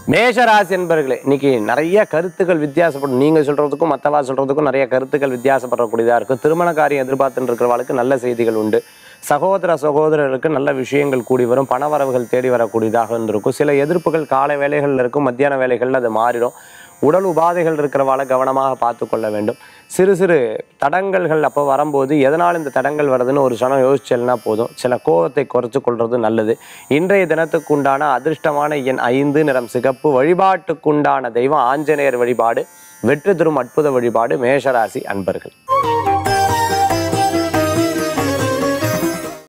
மேஷராசி என்பர்களே இன்னைக்கு நிறைய கருத்துக்கள் வித்தியாசப்படும் நீங்க சொல்றதுக்கும் மற்றவா சொல்றதுக்கும் நிறைய கருத்துக்கள் வித்தியாசப்படக்கூடியதா இருக்கும் திருமண காரியம் எதிர்பார்த்துட்டு இருக்கிறவளுக்கு நல்ல செய்திகள் உண்டு சகோதர சகோதரருக்கு நல்ல விஷயங்கள் கூடி வரும் பணவரவுகள் தேடி வரக்கூடியதாக இருக்கும் சில எதிர்ப்புகள் காலை வேலைகளில் இருக்கும் மத்தியான வேலைகளில் அது மாறிடும் உடல் உபாதைகள் இருக்கிறவாளை கவனமாக பார்த்து கொள்ள வேண்டும் சிறு சிறு தடங்கல்கள் அப்போ வரும்போது எதனால் இந்த தடங்கள் வருதுன்னு ஒரு சனம் யோசிச்சல்னா போதும் சில கோபத்தை குறைச்சு கொள்வது நல்லது இன்றைய தினத்துக்கு உண்டான அதிர்ஷ்டமான எண் ஐந்து நிறம் சிகப்பு வழிபாட்டுக்குண்டான தெய்வம் ஆஞ்சநேயர் வழிபாடு வெற்றி தரும் அற்புத வழிபாடு மேஷராசி அன்பர்கள்